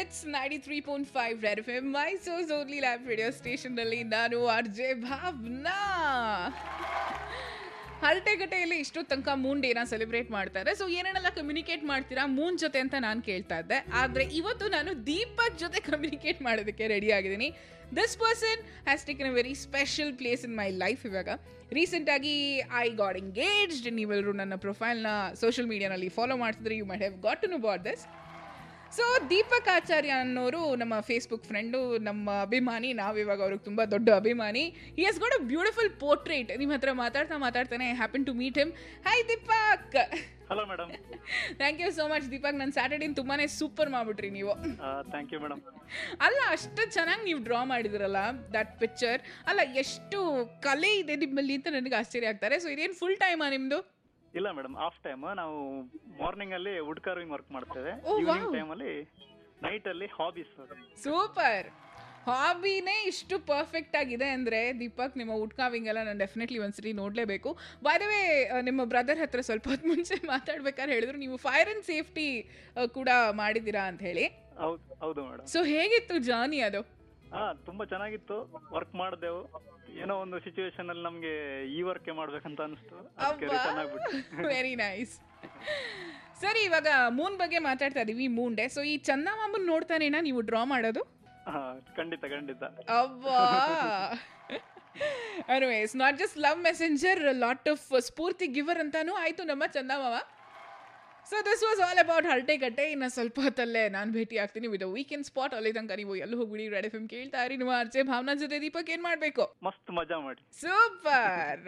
It's ninety three point five red F M ಮೈಸೂಸ್ only lab radio ಸ್ಟೇಷನ್ನಲ್ಲಿ ನಾನು R J Bhavna ಹರಟೆಗಟ್ಟೆಯಲ್ಲಿ ಇಷ್ಟು ತನಕ ಮೂನ್ ಡೇನ ಸೆಲೆಬ್ರೇಟ್ ಮಾಡ್ತಾರೆ ಸೊ ಏನೇನೆಲ್ಲ ಕಮ್ಯುನಿಕೇಟ್ ಮಾಡ್ತೀರಾ ಮೂನ್ ಜೊತೆ ಅಂತ ನಾನು ಕೇಳ್ತಾ ಇದ್ದೆ ಆದರೆ ಇವತ್ತು ನಾನು ದೀಪಕ್ ಜೊತೆ ಕಮ್ಯುನಿಕೇಟ್ ಮಾಡೋದಕ್ಕೆ ರೆಡಿ ಆಗಿದ್ದೀನಿ this person has taken a very special place in my life ಇವಾಗ ರೀಸೆಂಟಾಗಿ ಐ ಗಾಡ್ ಎಂಗೇಜ್ಡ್ ನೀವೆಲ್ಲರೂ ನನ್ನ ಪ್ರೊಫೈಲ್ನ ಸೋಷಿಯಲ್ ಮೀಡಿಯಾನಲ್ಲಿ ಫಾಲೋ ಮಾಡ್ತಿದ್ರೆ you might have got to know about this so Deepak Acharya ಅನ್ನೋರು ನಮ್ಮ ಫೇಸ್ಬುಕ್ ಫ್ರೆಂಡು ನಮ್ಮ ಅಭಿಮಾನಿ ನಾವಿವಾಗ ಅವ್ರಿಗೆ ತುಂಬ ದೊಡ್ಡ ಅಭಿಮಾನಿ ಈ has got a beautiful portrait ನಿಮ್ಮ ಹತ್ರ ಮಾತಾಡ್ತಾ ಮಾತಾಡ್ತಾನೆ happen to meet him hi Deepak hello madam thank you so much Deepak ನನ್ನ ಸ್ಯಾಟರ್ಡೇನ ತುಂಬಾ ಸೂಪರ್ ಮಾಡ್ಬಿಟ್ರಿ ನೀವು ಥ್ಯಾಂಕ್ ಯು ಮೇಡಮ್ ಅಲ್ಲ ಅಷ್ಟು ಚೆನ್ನಾಗಿ ನೀವು ಡ್ರಾ ಮಾಡಿದಿರಲ್ಲ ದಟ್ ಪಿಕ್ಚರ್ ಅಲ್ಲ ಎಷ್ಟು ಕಲೆ ಇದೆ ನಿಮ್ಮಲ್ಲಿ ಅಂತ ನನಗೆ ಆಶ್ಚರ್ಯ ಆಗ್ತಾರೆ ಸೊ ಇದೇನು ಫುಲ್ ಟೈಮಾ ನಿಮ್ಮದು ಇಲ್ಲ ಮೇಡಮ್ ಆಫ್ ಟೈಮ್ ನಾವು ಮಾರ್ನಿಂಗ್ ಅಲ್ಲಿ ವುಡ್ ಕಾರ್ವಿಂಗ್ ವರ್ಕ್ ಮಾಡ್ತೇವೆ Oh, ಈವ್ನಿಂಗ್ wow. ಟೈಮ್ ಅಲ್ಲಿ ನೈಟ್ ಅಲ್ಲಿ ಹಾಬೀಸ್ ಸೂಪರ್ ಹಾಬಿನೇ ಇಷ್ಟು ಪರ್ಫೆಕ್ಟ್ ಆಗಿದೆ ಅಂದರೆ ದೀಪಕ್ ನಿಮ್ಮ ಉಟ್ಕಾವಿಂಗ್ ಎಲ್ಲ ನಾನು ಡೆಫಿನೆಟ್ಲಿ ಒಂದ್ಸರಿ ನೋಡಲೇಬೇಕು ಬಾಯ್ದವೇ ನಿಮ್ಮ ಬ್ರದರ್ ಹತ್ರ ಸ್ವಲ್ಪ ಹೊತ್ತು ಮುಂಚೆ ಮಾತಾಡ್ಬೇಕಾದ್ರೆ ಹೇಳಿದ್ರು ನೀವು ಫೈರ್ ಆ್ಯಂಡ್ ಸೇಫ್ಟಿ ಕೂಡ ಮಾಡಿದ್ದೀರಾ ಅಂತ ಹೇಳಿ ಹೌದು ಹೌದು ಮೇಡಮ್ ಸೊ ಹೇಗಿತ್ತು ಜಾನಿ ಅದು ಹಾ ತುಂಬಾ ಚೆನ್ನಾಗಿತ್ತು ವರ್ಕ್ ಮಾಡಿದೆವು ಏನೋ ಒಂದು ಸಿಚುವೇಶನ್ ಅಲ್ಲಿ ನಮ್ಗೆ ಈ ವರ್ಕ್ ಮಾಡ್ಬೇಕಂತ ಅನಿಸ್ತು ಅದಕ್ಕೆ ರಿಟರ್ನ್ ಆಗ್ಬಿಟ್ಟು ವೆರಿ ನೈಸ್ ಸರಿ ಇವಾಗ ಮೂನ್ ಬಗ್ಗೆ ಮಾತಾಡ್ತಾ ಇದೀವಿ ಮೂನ್ ಡೇ ಸೊ ಈ ಚಂದಮಾಮನ್ ನೋಡ್ತಾನೇನಾ ನೀವು ಡ್ರಾ ಮಾಡೋದು ಹಾ ಖಂಡಿತ ಖಂಡಿತ ಅಬ್ಬಾ always not just love messenger lot of ಸ್ಫೂರ್ತಿ ಗಿವರ್ ಅಂತಾನೂ ಆಯ್ತು ನಮ್ಮ ಚಂದಮಾಮ so this was all about ಹರಟೆಗಟ್ಟೆ ಇನ್ನು ಸ್ವಲ್ಪ ಹೊತ್ತಲ್ಲೇ ನಾನು ಭೇಟಿ ಆಗ್ತೀನಿ ವಿತ್ ವೀಕೆಂಡ್ ಸ್ಪಾಟ್ ಅಲ್ಲಿ ತನಕ ನೀವು ಎಲ್ಲೂ ಹೋಗ್ಬಿಡಿ ರೆಡ್ ಎಫ್ ಎಮ್ ಕೇಳ್ತಾ ಇರಿ ನಿಮ್ಮ ಆರ್ಜೆ ಭಾವನಾ ಜೊತೆ ದೀಪಕ್ ಏನ್ ಮಾಡ್ಬೇಕು ಮಸ್ತ್ ಮಜಾ ಮಾಡಿ ಸೂಪರ್